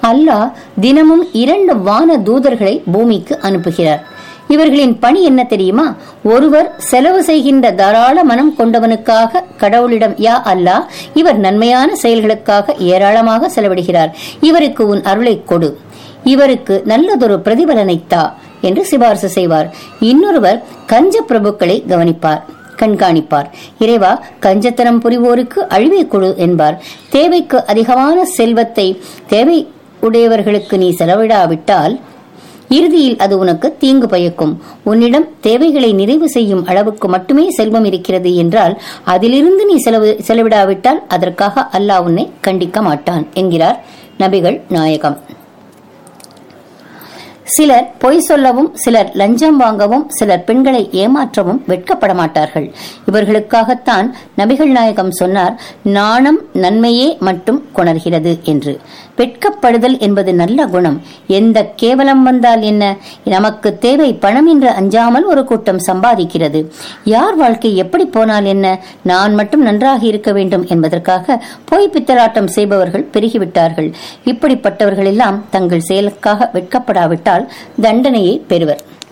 அல்லாஹ் தினமும் இரண்டு வான தூதர்களை பூமிக்கு அனுப்புகிறார் இவர்களின் பணி என்ன தெரியுமா ஒருவர் செலவு செய்கின்ற தாராள மனம் கொண்டவனுக்காக கடவுளிடம் யா அல்லாஹ் இவர் நன்மையான செயல்களுக்காக ஏராளமாக செலவிடுகிறார் இவருக்கு உன் அருளை கொடு இவருக்கு நல்லதொரு பிரதிபலனை தா என்று சிபாரிசு செய்வார் இன்னொருவர் கஞ்ச பிரபுக்களை கவனிப்பார் கண்காணிப்பார் இறைவா கஞ்சத்தனம் புரிவோருக்கு அழிவை கொடு என்பார் தேவைக்கு அதிகமான செல்வத்தை தேவை உடையவர்களுக்கு நீ செலவிடாவிட்டால் இறுதியில் அது உனக்கு தீங்கு பயக்கும் உன்னிடம் தேவைகளை நிறைவு செய்யும் அளவுக்கு மட்டுமே செல்வம் இருக்கிறது என்றால் அதிலிருந்து நீ செலவு செலவிடாவிட்டால் அதற்காக அல்லாஹ் உன்னை கண்டிக்க மாட்டான் என்கிறார் நபிகள் நாயகம் சிலர் பொய் சொல்லவும் சிலர் லஞ்சம் வாங்கவும் சிலர் பெண்களை ஏமாற்றவும் வெட்கப்பட மாட்டார்கள் இவர்களுக்காகத்தான் நபிகள் நாயகம் சொன்னார் நாணம் நன்மையே மட்டும் கொணர்கிறது என்று வெட்கப்படுதல் என்பது நல்ல குணம் எந்த கேவலம் வந்தால் என்ன நமக்கு தேவை பணம் என்று அஞ்சாமல் ஒரு கூட்டம் சம்பாதிக்கிறது யார் வாழ்க்கை எப்படி போனால் என்ன நான் மட்டும் நன்றாக இருக்க வேண்டும் என்பதற்காக பொய் பித்தலாட்டம் செய்பவர்கள் பெருகிவிட்டார்கள் இப்படிப்பட்டவர்கள் எல்லாம் தங்கள் செயலுக்காக வெட்கப்படாவிட்டால் தண்டனையை பெறுவர்